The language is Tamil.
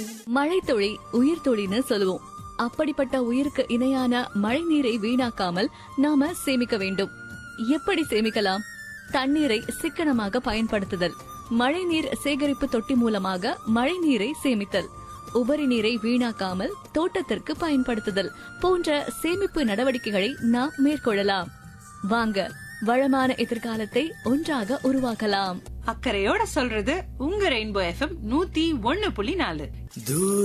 மழைத்துளி உயிர் துளின்னு சொல்லுவோம் அப்படிப்பட்ட உயிருக்கு இணையான மழை நீரை வீணாக்காமல் நாம சேமிக்க வேண்டும் எப்படி சேமிக்கலாம் தண்ணீரை சிக்கனமாக பயன்படுத்துதல் மழைநீர் சேகரிப்பு தொட்டி மூலமாக மழை நீரை சேமித்தல் உபரி நீரை வீணாக்காமல் தோட்டத்திற்கு பயன்படுத்துதல் போன்ற சேமிப்பு நடவடிக்கைகளை நாம் மேற்கொள்ளலாம் வாங்க வளமான எதிர்காலத்தை ஒன்றாக உருவாக்கலாம் அக்கறையோட சொல்றது உங்க ரெயின்போ எஃப்எம் நூத்தி ஒண்ணு புள்ளி நாலு தூர